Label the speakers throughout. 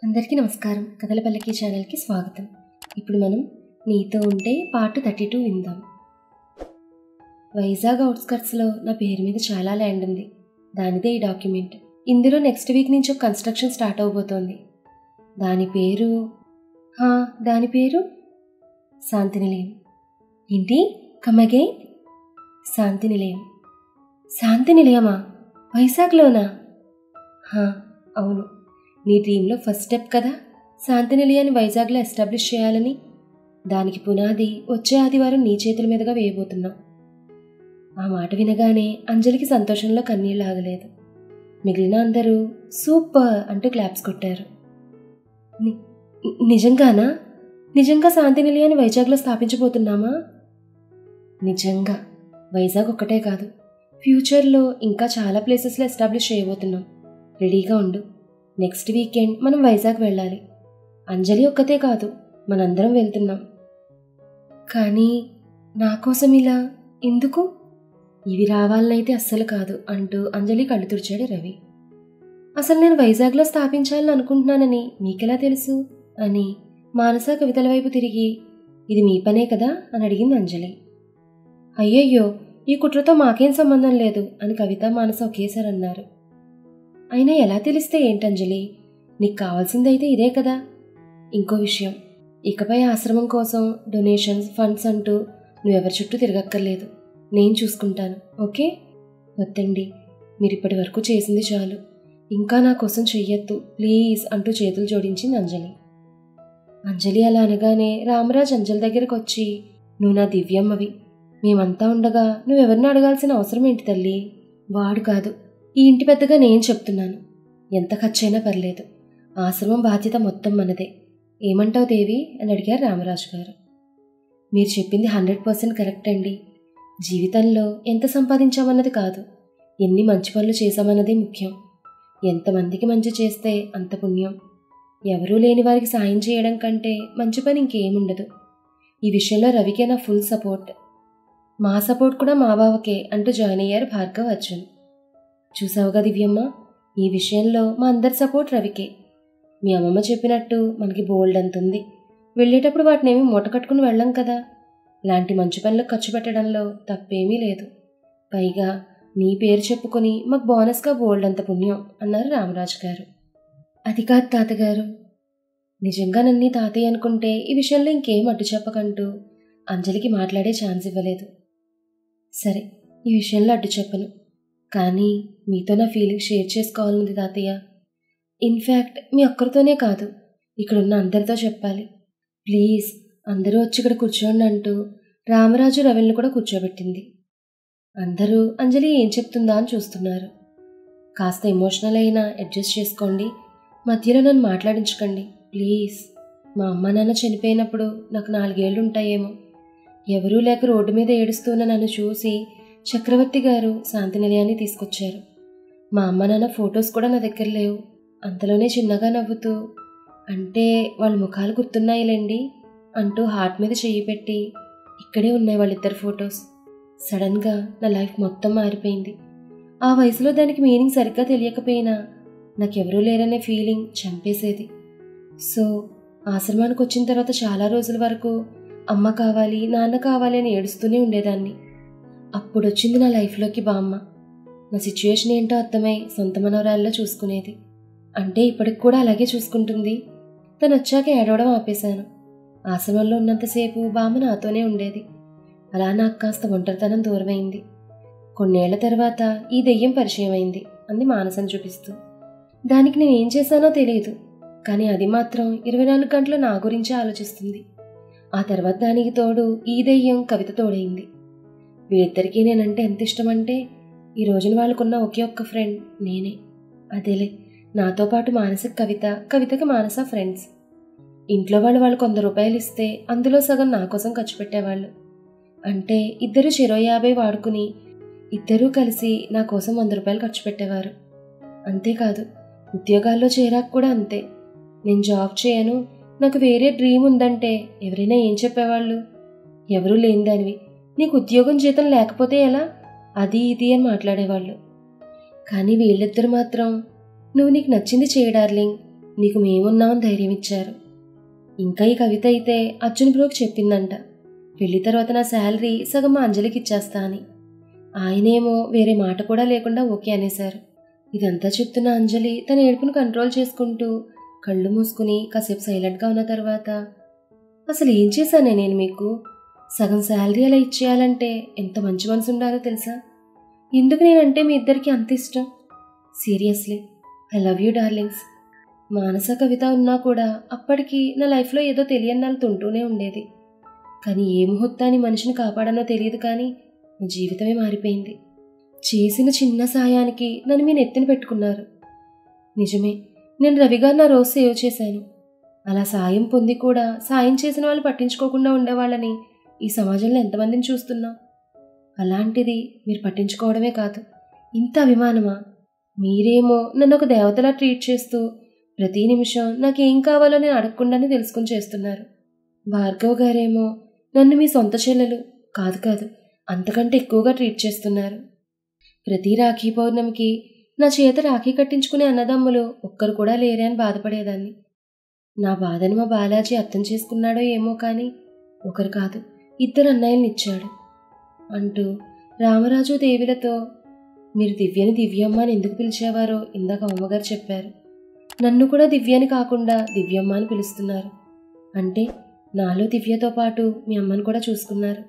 Speaker 1: అందరికీ నమస్కారం కథల పల్లకి ఛానల్కి స్వాగతం ఇప్పుడు మనం నీతో ఉంటే పార్ట్ థర్టీ టూ విందాం వైజాగ్ అవుట్స్కట్స్లో నా పేరు మీద చాలా ల్యాండ్ ఉంది దానిదే ఈ డాక్యుమెంట్ ఇందులో నెక్స్ట్ వీక్ నుంచి ఒక కన్స్ట్రక్షన్ స్టార్ట్ అవబోతోంది దాని పేరు హా, దాని పేరు శాంతి నిలయం ఏంటి కమ్మగే శాంతి నిలయం శాంతి నిలయమా వైజాగ్లోనా హా, అవును నీ డ్రీమ్లో ఫస్ట్ స్టెప్ కదా శాంతి నిలయాన్ని వైజాగ్లో ఎస్టాబ్లిష్ చేయాలని దానికి పునాది వచ్చే ఆదివారం నీ చేతుల మీదుగా వేయబోతున్నాం ఆ మాట వినగానే అంజలికి సంతోషంలో కన్నీళ్ళు ఆగలేదు మిగిలిన అందరూ సూపర్ అంటూ క్లాప్స్ కొట్టారు ని- నిజంగానా నిజంగా శాంతి నిలయాన్ని వైజాగ్లో స్థాపించబోతున్నామా నిజంగా వైజాగ్ ఒక్కటే కాదు ఫ్యూచర్లో ఇంకా చాలా ప్లేసెస్లో ఎస్టాబ్లిష్ చేయబోతున్నాం రెడీగా ఉండు నెక్స్ట్ వీకెండ్ మనం వైజాగ్ వెళ్ళాలి అంజలి ఒక్కతే కాదు మనందరం వెళ్తున్నాం కానీ నా కోసం ఇలా ఎందుకు ఇవి రావాలనైతే అస్సలు కాదు అంటూ అంజలి కళ్ళు తుడిచాడు రవి అసలు నేను వైజాగ్లో స్థాపించాలని అనుకుంటున్నానని మీకెలా తెలుసు అని మానస కవితల వైపు తిరిగి ఇది మీ పనే కదా అని అడిగింది అంజలి అయ్యయ్యో ఈ కుట్రతో మాకేం సంబంధం లేదు అని కవిత మానస ఒకేసారి అన్నారు అయినా ఎలా తెలిస్తే ఏంటంజలి నీకు కావాల్సిందైతే ఇదే కదా ఇంకో విషయం ఇకపై ఆశ్రమం కోసం డొనేషన్స్ ఫండ్స్ అంటూ నువ్వెవరి చుట్టూ తిరగక్కర్లేదు నేను చూసుకుంటాను ఓకే వద్దండి మీరు ఇప్పటి వరకు చేసింది చాలు ఇంకా నా కోసం చెయ్యొద్దు ప్లీజ్ అంటూ చేతులు జోడించింది అంజలి అంజలి అలా అనగానే రామరాజ్ అంజలి దగ్గరకు వచ్చి నువ్వు నా దివ్యమ్మవి మేమంతా ఉండగా నువ్వెవరిని అడగాల్సిన అవసరం ఏంటి తల్లి వాడు కాదు ఈ ఇంటి పెద్దగా నేను చెప్తున్నాను ఎంత ఖర్చైనా పర్లేదు ఆశ్రమం బాధ్యత మొత్తం మనదే ఏమంటావు దేవి అని అడిగారు రామరాజు గారు మీరు చెప్పింది హండ్రెడ్ పర్సెంట్ కరెక్ట్ అండి జీవితంలో ఎంత సంపాదించామన్నది కాదు ఎన్ని మంచి పనులు చేశామన్నదే ముఖ్యం ఎంతమందికి మంచి చేస్తే అంత పుణ్యం ఎవరూ లేని వారికి సాయం చేయడం కంటే మంచి పని ఇంకేముండదు ఈ విషయంలో రవికే నా ఫుల్ సపోర్ట్ మా సపోర్ట్ కూడా మా బావకే అంటూ జాయిన్ అయ్యారు భార్గవ్ అర్జున్ చూసావుగా దివ్యమ్మ ఈ విషయంలో మా అందరి సపోర్ట్ రవికే మీ అమ్మమ్మ చెప్పినట్టు మనకి బోల్డ్ అంత ఉంది వెళ్ళేటప్పుడు వాటిని ఏమి మూట కట్టుకుని వెళ్ళం కదా ఇలాంటి మంచి పనులకు ఖర్చు పెట్టడంలో తప్పేమీ లేదు పైగా నీ పేరు చెప్పుకొని మాకు బోనస్గా బోల్డ్ అంత పుణ్యం అన్నారు రామరాజు గారు అది కాదు తాతగారు నిజంగా నన్ను తాతయ్య అనుకుంటే ఈ విషయంలో ఇంకేం అడ్డు చెప్పకంటూ అంజలికి మాట్లాడే ఛాన్స్ ఇవ్వలేదు సరే ఈ విషయంలో అడ్డు చెప్పను కానీ మీతో నా ఫీలింగ్ షేర్ చేసుకోవాలనుంది తాతయ్య ఇన్ఫ్యాక్ట్ మీ ఒక్కరితోనే కాదు ఇక్కడున్న అందరితో చెప్పాలి ప్లీజ్ అందరూ వచ్చి ఇక్కడ కూర్చోండి అంటూ రామరాజు రవిని కూడా కూర్చోబెట్టింది అందరూ అంజలి ఏం చెప్తుందా అని చూస్తున్నారు కాస్త ఎమోషనల్ అయినా అడ్జస్ట్ చేసుకోండి మధ్యలో నన్ను మాట్లాడించకండి ప్లీజ్ మా అమ్మ నాన్న చనిపోయినప్పుడు నాకు నాలుగేళ్లు ఉంటాయేమో ఎవరూ లేక రోడ్డు మీద ఏడుస్తున్న నన్ను చూసి చక్రవర్తి గారు శాంతి నిలయాన్ని తీసుకొచ్చారు మా అమ్మ నాన్న ఫొటోస్ కూడా నా దగ్గర లేవు అంతలోనే చిన్నగా నవ్వుతూ అంటే వాళ్ళ ముఖాలు గుర్తున్నాయిలేండి అంటూ హార్ట్ మీద చెయ్యి పెట్టి ఇక్కడే ఉన్నాయి వాళ్ళిద్దరు ఫొటోస్ సడన్గా నా లైఫ్ మొత్తం మారిపోయింది ఆ వయసులో దానికి మీనింగ్ సరిగ్గా తెలియకపోయినా నాకెవరూ లేరనే ఫీలింగ్ చంపేసేది సో ఆశ్రమానికి వచ్చిన తర్వాత చాలా రోజుల వరకు అమ్మ కావాలి నాన్న కావాలి అని ఏడుస్తూనే ఉండేదాన్ని అప్పుడు వచ్చింది నా లైఫ్లోకి బామ్మ నా సిచ్యువేషన్ ఏంటో అర్థమై సొంత మనవరాల్లో చూసుకునేది అంటే ఇప్పటికి కూడా అలాగే చూసుకుంటుంది తను వచ్చాక ఏడవడం ఆపేశాను ఆశ్రమంలో ఉన్నంతసేపు బామ్మ నాతోనే ఉండేది అలా నాకు కాస్త ఒంటరితనం దూరమైంది కొన్నేళ్ల తర్వాత ఈ దెయ్యం పరిచయం అయింది అంది మానసని చూపిస్తూ దానికి నేను ఏం చేశానో తెలియదు కానీ అది మాత్రం ఇరవై నాలుగు గంటలు నా గురించే ఆలోచిస్తుంది ఆ తర్వాత దానికి తోడు ఈ దెయ్యం కవిత తోడైంది వీళ్ళిద్దరికీ నేనంటే ఎంత ఇష్టమంటే ఈ రోజున వాళ్ళకున్న ఒకే ఒక్క ఫ్రెండ్ నేనే అదేలే నాతో పాటు మానసిక కవిత కవితకి మానస ఫ్రెండ్స్ ఇంట్లో వాళ్ళు వాళ్ళకు వంద రూపాయలు ఇస్తే అందులో సగం నా కోసం ఖర్చు పెట్టేవాళ్ళు అంటే ఇద్దరు చెరో యాభై వాడుకుని ఇద్దరూ కలిసి నా కోసం వంద రూపాయలు ఖర్చు పెట్టేవారు అంతేకాదు ఉద్యోగాల్లో చేరాక కూడా అంతే నేను జాబ్ చేయను నాకు వేరే డ్రీమ్ ఉందంటే ఎవరైనా ఏం చెప్పేవాళ్ళు ఎవరూ లేని దానివి నీకు ఉద్యోగం జీతం లేకపోతే ఎలా అది ఇది అని మాట్లాడేవాళ్ళు కానీ వీళ్ళిద్దరు మాత్రం నువ్వు నీకు నచ్చింది చేయ డార్లింగ్ నీకు మేమున్నామని ధైర్యం ఇచ్చారు ఇంకా ఈ కవిత అయితే అర్జున్ బ్రోకి చెప్పిందంట పెళ్లి తర్వాత నా శాలరీ సగం మా అంజలికి ఇచ్చేస్తా అని ఆయనేమో వేరే మాట కూడా లేకుండా ఓకే అనేశారు ఇదంతా చెప్తున్న అంజలి తన ఏడుపును కంట్రోల్ చేసుకుంటూ కళ్ళు మూసుకుని కాసేపు సైలెంట్గా ఉన్న తర్వాత అసలు ఏం చేశానే నేను మీకు సగం శాలరీ అలా ఇచ్చేయాలంటే ఎంత మంచి మనసు ఉండాలో తెలుసా ఎందుకు నేనంటే మీ ఇద్దరికి అంత ఇష్టం seriously I love you darlings Manasa Kavitha ఉన్నా కూడా అప్పటికి నా లైఫ్లో ఏదో తెలియని నాలు తుంటూనే ఉండేది కానీ ఏ ముహూర్తాన్ని మనిషిని కాపాడనో తెలియదు కానీ నా జీవితమే మారిపోయింది చేసిన చిన్న సాయానికి నన్ను మీ నెత్తిన పెట్టుకున్నారు నిజమే నేను రవిగారు నా రోజు సేవ్ చేశాను అలా సాయం పొంది కూడా సాయం చేసిన వాళ్ళు పట్టించుకోకుండా ఉండేవాళ్ళని ఈ సమాజంలో ఎంతమందిని చూస్తున్నా అలాంటిది మీరు పట్టించుకోవడమే కాదు ఇంత అభిమానమా మీరేమో నన్ను ఒక దేవతలా ట్రీట్ చేస్తూ ప్రతి నిమిషం నాకేం కావాలో నేను అడగకుండానే తెలుసుకుని చేస్తున్నారు భార్గవ్ గారేమో నన్ను మీ సొంత చెల్లెలు కాదు కాదు అంతకంటే ఎక్కువగా ట్రీట్ చేస్తున్నారు ప్రతి రాఖీ పౌర్ణమికి నా చేత రాఖీ కట్టించుకునే అన్నదమ్ములు ఒక్కరు కూడా లేరే అని బాధపడేదాన్ని నా బాధని మా బాలాజీ అర్థం చేసుకున్నాడో ఏమో కానీ ఒకరు కాదు ఇద్దరు అన్నయ్యల్ని ఇచ్చాడు అంటూ రామరాజు దేవిలతో మీరు దివ్యని దివ్యమ్మ అని ఎందుకు పిలిచేవారో ఇందాక అమ్మగారు చెప్పారు నన్ను కూడా దివ్యని కాకుండా దివ్యమ్మ అని పిలుస్తున్నారు అంటే నాలో దివ్యతో పాటు మీ అమ్మను కూడా చూసుకున్నారు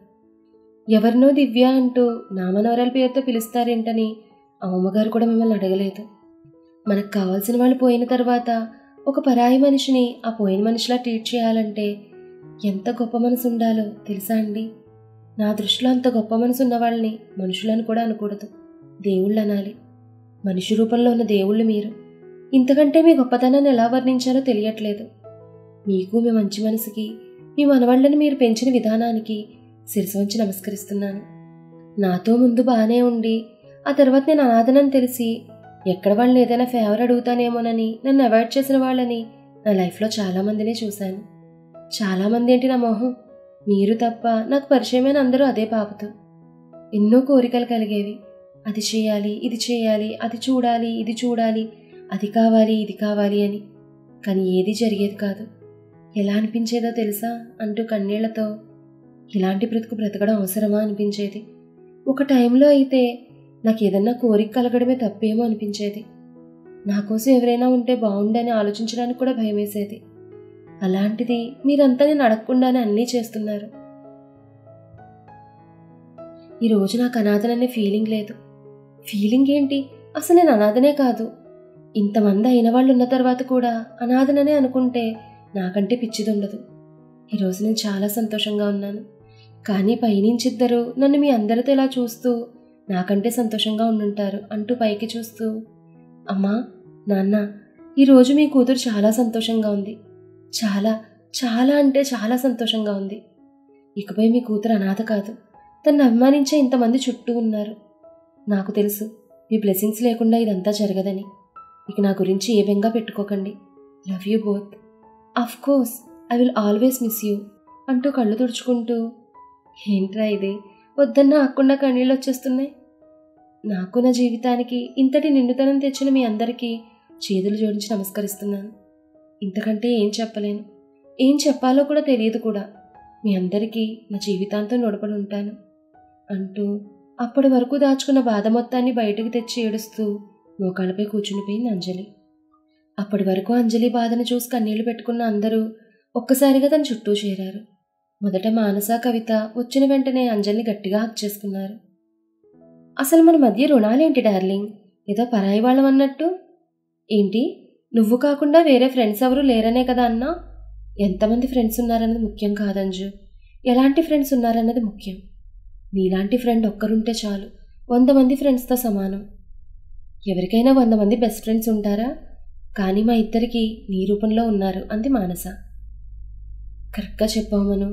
Speaker 1: ఎవరినో దివ్య అంటూ నామనవరాల పేరుతో పిలుస్తారేంటని ఆ అమ్మగారు కూడా మిమ్మల్ని అడగలేదు మనకు కావాల్సిన వాళ్ళు పోయిన తర్వాత ఒక పరాయి మనిషిని ఆ పోయిన మనిషిలా ట్రీట్ చేయాలంటే ఎంత గొప్ప మనసు ఉండాలో తెలుసా అండి నా దృష్టిలో అంత గొప్ప మనసు ఉన్న వాళ్ళని మనుషులను కూడా అనకూడదు దేవుళ్ళు అనాలి మనిషి రూపంలో ఉన్న దేవుళ్ళు మీరు ఇంతకంటే మీ గొప్పతనాన్ని ఎలా వర్ణించాలో తెలియట్లేదు మీకు మీ మంచి మనసుకి మీ మనవాళ్ళని మీరు పెంచిన విధానానికి శిరసు వంచి నమస్కరిస్తున్నాను నాతో ముందు బాగానే ఉండి ఆ తర్వాత నేను అనాథనని తెలిసి ఎక్కడ వాళ్ళని ఏదైనా ఫేవర్ అడుగుతానేమోనని నన్ను అవాయిడ్ చేసిన వాళ్ళని నా లైఫ్లో చాలామందినే చూశాను చాలామంది ఏంటి నా మొహం మీరు తప్ప నాకు పరిచయమైన అందరూ అదే పాపతో ఎన్నో కోరికలు కలిగేవి అది చేయాలి ఇది చేయాలి అది చూడాలి ఇది చూడాలి అది కావాలి ఇది కావాలి అని కానీ ఏది జరిగేది కాదు ఎలా అనిపించేదో తెలుసా అంటూ కన్నీళ్లతో ఇలాంటి బ్రతుకు బ్రతకడం అవసరమా అనిపించేది ఒక టైంలో అయితే నాకు ఏదన్నా కోరిక కలగడమే తప్పేమో అనిపించేది నా కోసం ఎవరైనా ఉంటే బాగుండని ఆలోచించడానికి కూడా భయమేసేది అలాంటిది మీరంతా నేను అడగకుండానే అన్నీ చేస్తున్నారు ఈరోజు నాకు అనాథననే ఫీలింగ్ లేదు ఫీలింగ్ ఏంటి అసలు నేను అనాథనే కాదు ఇంతమంది అయిన వాళ్ళు ఉన్న తర్వాత కూడా అనాథననే అనుకుంటే నాకంటే పిచ్చిదుండదు ఈరోజు నేను చాలా సంతోషంగా ఉన్నాను కానీ పైనుంచి ఇద్దరు నన్ను మీ అందరితో ఇలా చూస్తూ నాకంటే సంతోషంగా ఉండుంటారు అంటూ పైకి చూస్తూ అమ్మా నాన్న ఈరోజు మీ కూతురు చాలా సంతోషంగా ఉంది చాలా చాలా అంటే చాలా సంతోషంగా ఉంది ఇకపై మీ కూతురు అనాథ కాదు తను అభిమానించే ఇంతమంది చుట్టూ ఉన్నారు నాకు తెలుసు మీ బ్లెస్సింగ్స్ లేకుండా ఇదంతా జరగదని ఇక నా గురించి ఏ బెంగా పెట్టుకోకండి love you both of course I will always miss you అంటూ కళ్ళు తుడుచుకుంటూ ఏంట్రా ఇది వద్దన్నా ఆకుండా కన్నీళ్ళు వచ్చేస్తున్నాయి నాకు నా జీవితానికి ఇంతటి నిండుతనం తెచ్చిన మీ అందరికీ చేతులు జోడించి నమస్కరిస్తున్నాను ఇంతకంటే ఏం చెప్పలేను ఏం చెప్పాలో కూడా తెలియదు కూడా మీ అందరికీ నా జీవితాంతం నొడపడి ఉంటాను అంటూ అప్పటి వరకు దాచుకున్న బాధ మొత్తాన్ని బయటకు తెచ్చి ఏడుస్తూ మోకాళ్ళపై కూర్చునిపోయింది అంజలి అప్పటి వరకు అంజలి బాధను చూసి కన్నీళ్లు పెట్టుకున్న అందరూ ఒక్కసారిగా తన చుట్టూ చేరారు మొదట మానస కవిత వచ్చిన వెంటనే అంజలిని గట్టిగా హక్ చేసుకున్నారు అసలు మన మధ్య రుణాలేంటి డార్లింగ్ ఏదో పరాయి వాళ్ళం అన్నట్టు ఏంటి నువ్వు కాకుండా వేరే ఫ్రెండ్స్ ఎవరు లేరనే కదా అన్నా ఎంతమంది ఫ్రెండ్స్ ఉన్నారన్నది ముఖ్యం కాదంజు ఎలాంటి ఫ్రెండ్స్ ఉన్నారన్నది ముఖ్యం నీలాంటి ఫ్రెండ్ ఒక్కరుంటే చాలు వంద మంది ఫ్రెండ్స్తో సమానం ఎవరికైనా వంద మంది బెస్ట్ ఫ్రెండ్స్ ఉంటారా కానీ మా ఇద్దరికి నీ రూపంలో ఉన్నారు అంది మానస కరెక్ట్గా చెప్పావు మను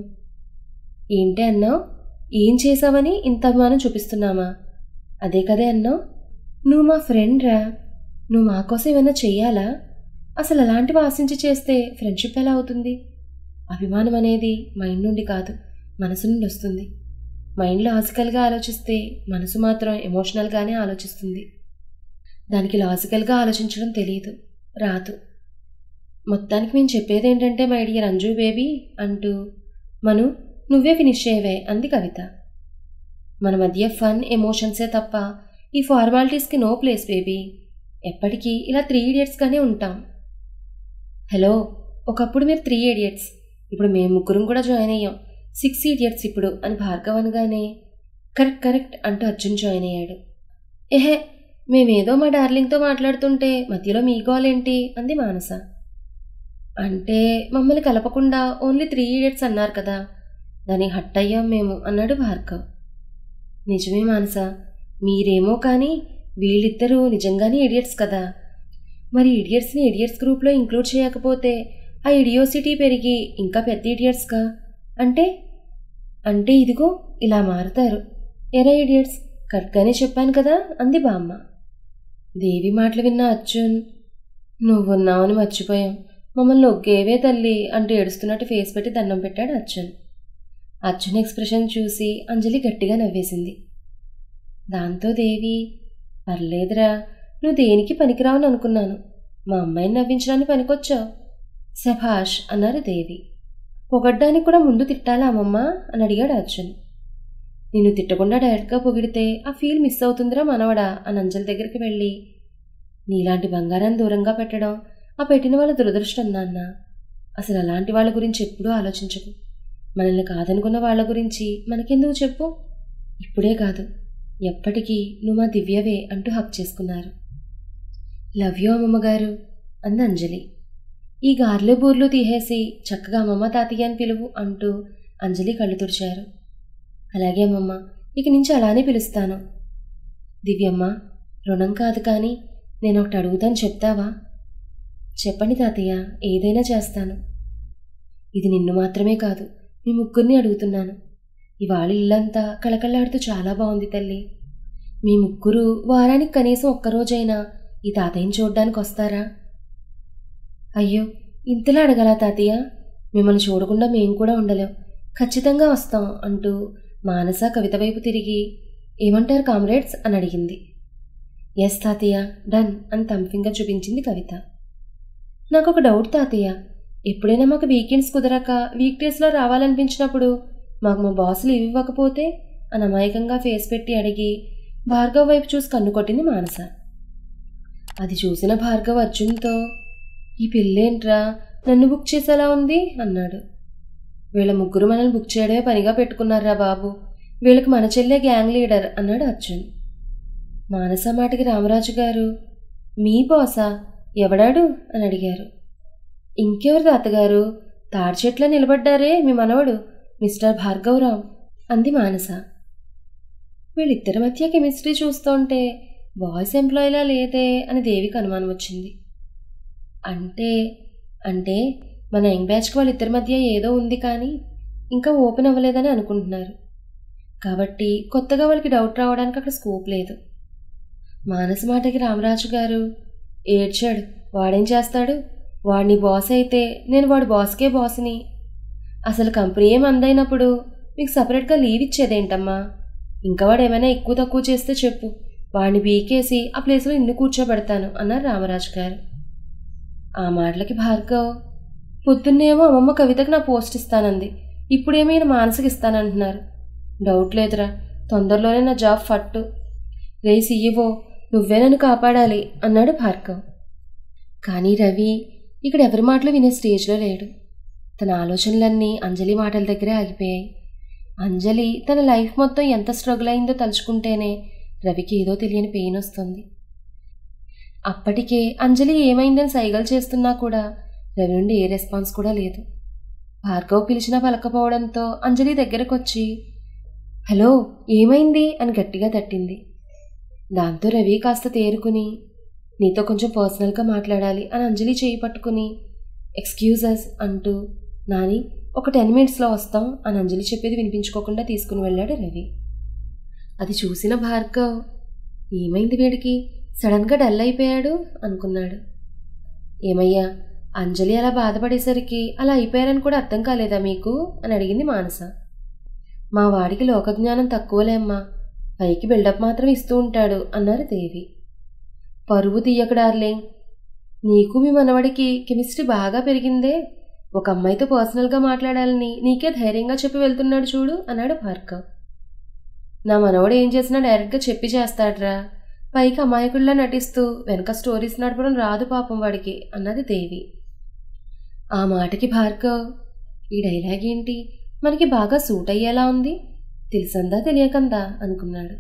Speaker 1: ఏంటి అన్నావు ఏం చేసావని ఇంత అభిమానం చూపిస్తున్నామా అదే కదే అన్నావు నువ్వు మా ఫ్రెండ్ రా నువ్వు మా కోసం ఏమైనా చెయ్యాలా అసలు అలాంటివి ఆశించి చేస్తే ఫ్రెండ్షిప్ ఎలా అవుతుంది అభిమానం అనేది మైండ్ నుండి కాదు మనసు నుండి వస్తుంది మైండ్లో లాజికల్గా ఆలోచిస్తే మనసు మాత్రం ఎమోషనల్గానే ఆలోచిస్తుంది దానికి లాజికల్గా ఆలోచించడం తెలియదు రాదు మొత్తానికి మేము చెప్పేది ఏంటంటే మై డియర్ అంజు బేబీ అంటూ మను నువ్వే ఫినిష్ చేయవే అంది కవిత మన మధ్య ఫన్ ఎమోషన్సే తప్ప ఈ ఫార్మాలిటీస్కి నో ప్లేస్ బేబీ ఎప్పటికీ ఇలా త్రీ ఇడియట్స్గానే ఉంటాం హలో ఒకప్పుడు మీరు త్రీ ఇడియట్స్ ఇప్పుడు మేము ముగ్గురం కూడా జాయిన్ అయ్యాం సిక్స్ ఇడియట్స్ ఇప్పుడు అని భార్గవ్ అనగానే కరెక్ట్ కరెక్ట్ అంటూ అర్జున్ జాయిన్ అయ్యాడు ఎహే మేమేదో మా డార్లింగ్తో మాట్లాడుతుంటే మధ్యలో మీ గోల్ ఏంటి అంది మానస అంటే మమ్మల్ని కలపకుండా ఓన్లీ త్రీ ఇడియట్స్ అన్నారు కదా దానికి హట్ అయ్యాం మేము అన్నాడు భార్గవ్ నిజమే మానస మీరేమో కానీ వీళ్ళిద్దరూ నిజంగానే ఇడియట్స్ కదా మరి ఇడియట్స్ని ఇడియట్స్ గ్రూప్లో ఇంక్లూడ్ చేయకపోతే ఆ ఇడియోసిటీ పెరిగి ఇంకా పెద్ద ఇడియట్స్గా అంటే అంటే ఇదిగో ఇలా మారుతారు ఎరా ఇడియట్స్ కరెక్ట్గానే చెప్పాను కదా అంది బామ్మ దేవి మాటలు విన్న అర్జున్ నువ్వున్నావని మర్చిపోయాం మమ్మల్ని ఒగ్గేవే తల్లి అంటూ ఏడుస్తున్నట్టు ఫేస్ పెట్టి దండం పెట్టాడు అర్జున్ అర్జున్ ఎక్స్ప్రెషన్ చూసి అంజలి గట్టిగా నవ్వేసింది దాంతో దేవి పర్లేదురా నువ్వు దేనికి పనికిరావని అనుకున్నాను మా అమ్మాయిని నవ్వించడానికి పనికొచ్చావు శభాష్ అన్నారు దేవి పొగడ్డానికి కూడా ముందు తిట్టాలా అమ్మమ్మ అని అడిగాడు అర్జున్ నిన్ను తిట్టకుండా డైరెక్ట్గా పొగిడితే ఆ ఫీల్ మిస్ అవుతుందిరా మనవడా అని అంజలి దగ్గరికి వెళ్ళి నీలాంటి బంగారాన్ని దూరంగా పెట్టడం ఆ పెట్టిన వాళ్ళ దురదృష్టం నాన్న అసలు అలాంటి వాళ్ళ గురించి ఎప్పుడూ ఆలోచించకు మనల్ని కాదనుకున్న వాళ్ళ గురించి మనకెందుకు చెప్పు ఇప్పుడే కాదు ఎప్పటికీ నువ్వు మా దివ్యవే అంటూ హక్ చేసుకున్నారు లవ్ యూ అమ్మమ్మగారు అంది అంజలి ఈ గార్లు బూర్లు తీసేసి చక్కగా అమ్మమ్మ తాతయ్య అని పిలువు అంటూ అంజలి కళ్ళు తుడిచారు అలాగే అమ్మమ్మ ఇక నుంచి అలానే పిలుస్తాను దివ్యమ్మ రుణం కాదు కానీ నేను ఒకటి అడుగుతాను చెప్తావా చెప్పండి తాతయ్య ఏదైనా చేస్తాను ఇది నిన్ను మాత్రమే కాదు మీ ముగ్గురిని అడుగుతున్నాను ఇవాళ ఇల్లంతా కళకళలాడుతూ చాలా బాగుంది తల్లి మీ ముగ్గురు వారానికి కనీసం ఒక్కరోజైనా ఈ తాతయ్యని చూడడానికి వస్తారా అయ్యో ఇంతలా అడగలా తాతయ్య మిమ్మల్ని చూడకుండా మేము కూడా ఉండలేం ఖచ్చితంగా వస్తాం అంటూ మానస కవిత వైపు తిరిగి ఏమంటారు కామ్రేడ్స్ అని అడిగింది ఎస్ తాతయ్య డన్ అని తమ్ ఫింగర్ చూపించింది కవిత నాకు ఒక డౌట్ తాతయ్య ఎప్పుడైనా మాకు వీకెండ్స్ కుదరక వీక్ డేస్లో రావాలనిపించినప్పుడు మాకు మా బాసులు ఇవి ఇవ్వకపోతే అని అమాయకంగా ఫేస్ పెట్టి అడిగి భార్గవ్ వైపు చూసి కన్ను కొట్టింది మానస అది చూసిన భార్గవ్ అర్జున్తో ఈ పిల్లేంట్రా నన్ను బుక్ చేసేలా ఉంది అన్నాడు వీళ్ళ ముగ్గురు మనల్ని బుక్ చేయడమే పనిగా పెట్టుకున్నారా బాబు వీళ్ళకి మన చెల్లె గ్యాంగ్ లీడర్ అన్నాడు అర్జున్ మానస మాటకి రామరాజు గారు మీ బాసా ఎవడాడు అని అడిగారు ఇంకెవరు తాతగారు తాడి చెట్ల నిలబడ్డారే మీ మనవడు మిస్టర్ భార్గవరామ్ అంది మానస వీళ్ళిద్దరి మధ్య కెమిస్ట్రీ చూస్తుంటే బాయ్స్ ఎంప్లాయీలా లేదే అని దేవికి అనుమానం వచ్చింది అంటే అంటే మన యంగ్ బ్యాచ్కి వాళ్ళిద్దరి మధ్య ఏదో ఉంది కానీ ఇంకా ఓపెన్ అవ్వలేదని అనుకుంటున్నారు కాబట్టి కొత్తగా వాళ్ళకి డౌట్ రావడానికి అక్కడ స్కోప్ లేదు మానస మాటకి రామరాజు గారు ఏడ్చాడు వాడేం చేస్తాడు వాడిని బాస్ అయితే నేను వాడి బాస్కే బాస్ని అసలు కంపెనీ ఏం అందైనప్పుడు మీకు సపరేట్గా లీవ్ ఇచ్చేదేంటమ్మా ఇంకా వాడు ఏమైనా ఎక్కువ తక్కువ చేస్తే చెప్పు వాడిని బీకేసి ఆ ప్లేస్లో ఇన్ను కూర్చోబెడతాను అన్నారు రామరాజు గారు ఆ మాటలకి భార్గవ్ పొద్దున్నేమో అమ్మమ్మ కవితకి నా పోస్ట్ ఇస్తానంది ఇప్పుడేమో ఈయన మానసిక ఇస్తానంటున్నారు డౌట్ లేదురా తొందరలోనే నా జాబ్ ఫట్టు రే సీఈఓ నువ్వే నన్ను కాపాడాలి అన్నాడు భార్గవ్ కానీ రవి ఇక్కడ ఎవరి మాటలు వినే స్టేజ్లో లేడు తన ఆలోచనలన్నీ అంజలి మాటల దగ్గరే ఆగిపోయాయి అంజలి తన లైఫ్ మొత్తం ఎంత స్ట్రగుల్ అయిందో తలుచుకుంటేనే రవికి ఏదో తెలియని పెయిన్ వస్తుంది అప్పటికే అంజలి ఏమైందని సైగలు చేస్తున్నా కూడా రవి నుండి ఏ రెస్పాన్స్ కూడా లేదు భార్గవ్ పిలిచినా పలకపోవడంతో అంజలి దగ్గరకు వచ్చి హలో ఏమైంది అని గట్టిగా తట్టింది దాంతో రవి కాస్త తేరుకుని నీతో కొంచెం పర్సనల్గా మాట్లాడాలి అని అంజలి చేయి పట్టుకుని ఎక్స్క్యూజెస్ అంటూ నాని ఒక టెన్ మినిట్స్లో వస్తాం అని అంజలి చెప్పేది వినిపించుకోకుండా తీసుకుని వెళ్ళాడు రవి అది చూసిన భార్గవ్ ఏమైంది వీడికి సడన్గా డల్ అయిపోయాడు అనుకున్నాడు ఏమయ్యా అంజలి అలా బాధపడేసరికి అలా అయిపోయారని కూడా అర్థం కాలేదా మీకు అని అడిగింది మానస మా వాడికి లోకజ్ఞానం తక్కువలే అమ్మా పైకి బిల్డప్ మాత్రం ఇస్తూ ఉంటాడు అన్నారు దేవి పరువు తీయకు డార్లింగ్ నీకు మీ మనవడికి కెమిస్ట్రీ బాగా పెరిగిందే ఒక అమ్మాయితో పర్సనల్గా మాట్లాడాలని నీకే ధైర్యంగా చెప్పి వెళ్తున్నాడు చూడు అన్నాడు భార్గవ్ నా మనవడు ఏం చేసినా డైరెక్ట్గా చెప్పి చేస్తాడ్రా పైకి అమాయకుల్లా నటిస్తూ వెనక స్టోరీస్ నడపడం రాదు పాపం వాడికి అన్నది దేవి ఆ మాటకి భార్గవ్ ఈ డైలాగ్ ఏంటి మనకి బాగా సూట్ అయ్యేలా ఉంది తెలిసందా తెలియకందా అనుకున్నాడు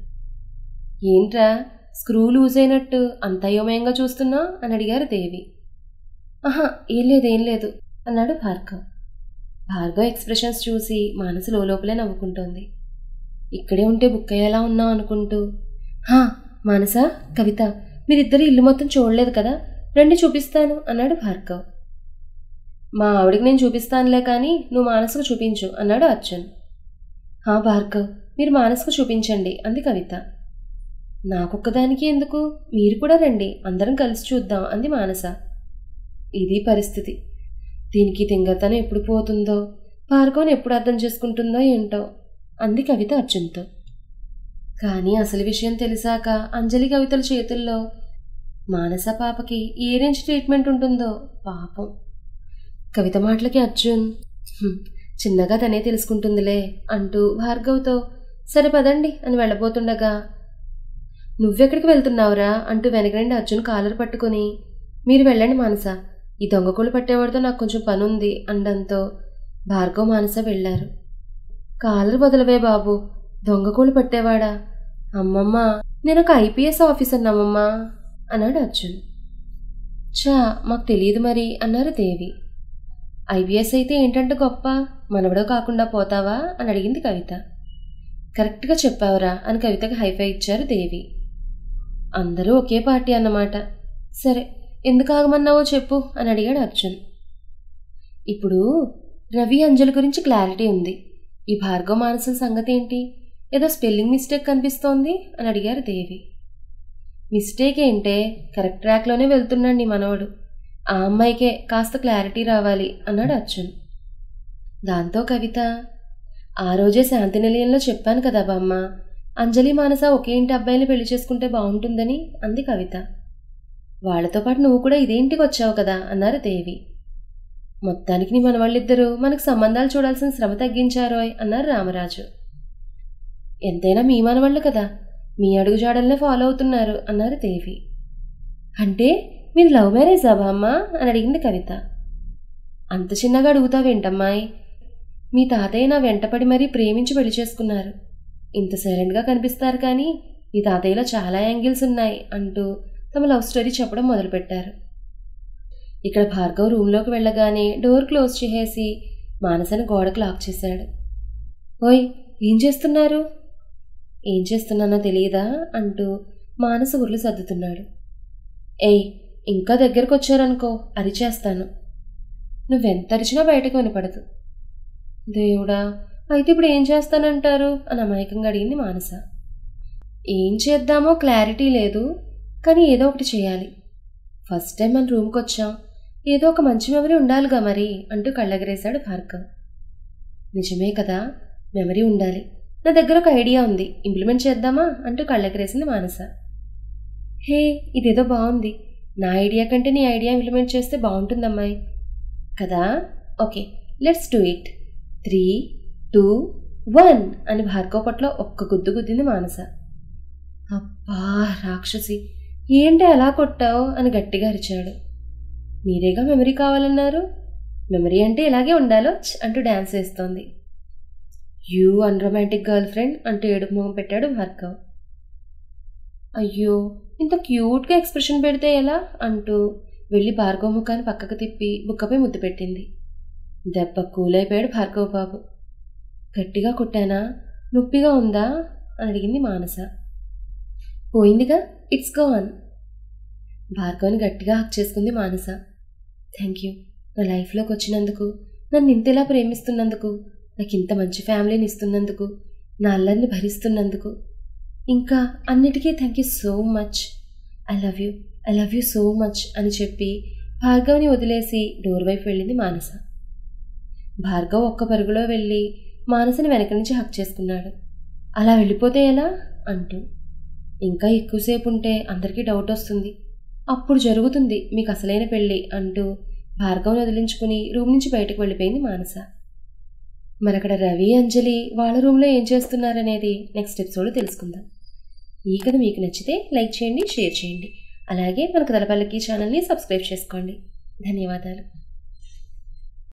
Speaker 1: ఏంట్రా స్క్రూ లూజ్ అయినట్టు అంత అయోమయంగా చూస్తున్నా అని అడిగారు దేవి ఆహా ఏం లేదు ఏం లేదు అన్నాడు భార్గవ్ భార్గవ్ ఎక్స్ప్రెషన్స్ చూసి మనసు లోపలే నవ్వుకుంటోంది ఇక్కడే ఉంటే బుక్ అయ్యేలా ఉన్నాం అనుకుంటూ హా మానస కవిత మీరిద్దరు ఇల్లు మొత్తం చూడలేదు కదా రండి చూపిస్తాను అన్నాడు భార్గవ్ మా ఆవిడకి నేను చూపిస్తానులే కానీ నువ్వు మానసుకు చూపించు అన్నాడు అర్జున్ హా భార్గవ్ మీరు మానసుకు చూపించండి అంది కవిత నాకొక్కదానికి ఎందుకు మీరు కూడా రండి అందరం కలిసి చూద్దాం అంది మానస ఇది పరిస్థితి దీనికి తింగతనం ఎప్పుడు పోతుందో భార్గవ్ని ఎప్పుడు అర్థం చేసుకుంటుందో ఏంటో అంది కవిత అర్జున్తో కానీ అసలు విషయం తెలిసాక అంజలి కవితల చేతుల్లో మానస పాపకి ఏ రేంజ్ ట్రీట్మెంట్ ఉంటుందో పాపం కవిత మాటలకి అర్జున్ "హ్మ్, చిన్నగా తనే తెలుసుకుంటుందిలే అంటూ భార్గవ్తో సరే పదండి అని వెళ్ళబోతుండగా నువ్వెక్కడికి వెళ్తున్నావురా అంటూ వెనకరండి అర్జున్ కాలర్ పట్టుకుని మీరు వెళ్ళండి మానస ఈ దొంగకోళ్ళు పట్టేవాడితో నాకు కొంచెం పని ఉంది అండంతో భార్గవ్ మానస వెళ్ళారు కాలర్ వదలవే బాబు దొంగకోళ్ళు పట్టేవాడా అమ్మమ్మ నేను ఒక ఐపీఎస్ ఆఫీసర్ అమ్మమ్మ అన్నాడు అర్జున్ చా మాకు తెలియదు మరి అన్నారు దేవి ఐపీఎస్ అయితే ఏంటంటే గొప్ప మనవడో కాకుండా పోతావా అని అడిగింది కవిత కరెక్ట్గా చెప్పావురా అని కవితకు హైఫై ఇచ్చారు దేవి అందరూ ఒకే పార్టీ అన్నమాట సరే ఎందుకు ఆగమన్నావో చెప్పు అని అడిగాడు అర్జున్ ఇప్పుడు రవి అంజలి గురించి క్లారిటీ ఉంది ఈ భార్గవ మానసుల సంగతి ఏంటి ఏదో స్పెల్లింగ్ మిస్టేక్ కనిపిస్తోంది అని అడిగారు దేవి మిస్టేక్ ఏంటే కరెక్ట్ ట్రాక్లోనే వెళ్తున్నాడు నీ మనవడు ఆ అమ్మాయికే కాస్త క్లారిటీ రావాలి అన్నాడు అర్జున్ దాంతో కవిత ఆ రోజే శాంతి నిలయంలో చెప్పాను కదా బామ్మ అంజలి మానస ఒకే ఇంటి అబ్బాయిని పెళ్లి చేసుకుంటే బాగుంటుందని అంది కవిత వాళ్లతో పాటు నువ్వు కూడా ఇదే ఇంటికి వచ్చావు కదా అన్నారు దేవి మొత్తానికి నీ మనవాళ్ళిద్దరూ మనకు సంబంధాలు చూడాల్సిన శ్రమ తగ్గించారోయ్ అన్నారు రామరాజు ఎంతైనా మీ మనవాళ్ళు కదా మీ అడుగుజాడల్నే ఫాలో అవుతున్నారు అన్నారు దేవి అంటే మీది లవ్ మ్యారేజా బామ్మ అని అడిగింది కవిత అంత చిన్నగా అడుగుతావేంటమ్మాయి మీ తాతయ్య నా వెంటపడి మరీ ప్రేమించి పెళ్లి చేసుకున్నారు ఇంత సైలెంట్గా కనిపిస్తారు కానీ మీ తాతయ్యలో చాలా యాంగిల్స్ ఉన్నాయి అంటూ తమ లవ్ స్టోరీ చెప్పడం మొదలుపెట్టారు ఇక్కడ భార్గవ్ రూమ్లోకి వెళ్ళగానే డోర్ క్లోజ్ చేసేసి మానసని గోడకు లాక్ చేశాడు ఓయ్ ఏం చేస్తున్నారు ఏం చేస్తున్నానో తెలియదా అంటూ మానస ఉర్లు సర్దుతున్నాడు ఏయ్ ఇంకా దగ్గరకు వచ్చారనుకో అరిచేస్తాను నువ్వెంత అరిచినా బయటకు వినపడదు దేవుడా అయితే ఇప్పుడు ఏం చేస్తానంటారు అని అమాయకంగా అడిగింది మానస ఏం చేద్దామో క్లారిటీ లేదు కానీ ఏదో ఒకటి చేయాలి ఫస్ట్ టైం మన రూమ్కి వచ్చాం ఏదో ఒక మంచి మెమరీ ఉండాలిగా మరి అంటూ కళ్ళెగరేశాడు భార్గవ్ నిజమే కదా మెమరీ ఉండాలి నా దగ్గర ఒక ఐడియా ఉంది ఇంప్లిమెంట్ చేద్దామా అంటూ కళ్ళెగరేసింది మానస హే ఇదేదో బాగుంది నా ఐడియా కంటే నీ ఐడియా ఇంప్లిమెంట్ చేస్తే బాగుంటుందమ్మాయి కదా okay let's do it three two one అని భార్గవ్ పట్ల ఒక్క గుద్దు గుద్దింది మానస అబ్బా రాక్షసి ఏంటి అలా కొట్టావు అని గట్టిగా అరిచాడు మీరేగా మెమరీ కావాలన్నారు మెమరీ అంటే ఇలాగే ఉండాలో ఛ్ అంటూ డ్యాన్స్ వేస్తోంది యూ అన్రొమాంటిక్ గర్ల్ ఫ్రెండ్ అంటూ ఏడుపు మొహం పెట్టాడు భార్గవ్ అయ్యో ఇంత క్యూట్గా ఎక్స్ప్రెషన్ పెడితే ఎలా అంటూ వెళ్ళి భార్గవ్ ముఖాన్ని పక్కకు తిప్పి బుక్కపై ముద్దు పెట్టింది దెబ్బ కూలైపోయాడు భార్గవ్ బాబు గట్టిగా కొట్టానా నొప్పిగా ఉందా అని అడిగింది మానస పోయిందిగా ఇట్స్ గాన్ భార్గవ్ని గట్టిగా హక్ చేసుకుంది మానస థ్యాంక్ యూ నా లైఫ్లోకి వచ్చినందుకు నన్ను ఇంతలా ప్రేమిస్తున్నందుకు నాకు ఇంత మంచి ఫ్యామిలీని ఇస్తున్నందుకు నా అల్లరిని భరిస్తున్నందుకు ఇంకా అన్నిటికీ thank you so much I love you I love you so much అని చెప్పి భార్గవ్ని వదిలేసి డోర్ వైపు వెళ్ళింది మానస భార్గవ్ ఒక్క పరుగులో వెళ్ళి మానసని వెనక నుంచి హక్ చేసుకున్నాడు అలా వెళ్ళిపోతే ఎలా అంటూ ఇంకా ఎక్కువసేపు ఉంటే అందరికీ డౌట్ వస్తుంది అప్పుడు జరుగుతుంది మీకు అసలైన పెళ్ళి అంటూ భార్గవ్ని వదిలించుకుని రూమ్ నుంచి బయటకు వెళ్ళిపోయింది మానస మరక్కడ రవి అంజలి వాళ్ళ రూమ్లో ఏం చేస్తున్నారనేది నెక్స్ట్ ఎపిసోడ్ తెలుసుకుందాం ఈ కథ మీకు నచ్చితే లైక్ చేయండి షేర్ చేయండి అలాగే మన కథలపల్లకి ఛానల్ని సబ్స్క్రైబ్ చేసుకోండి ధన్యవాదాలు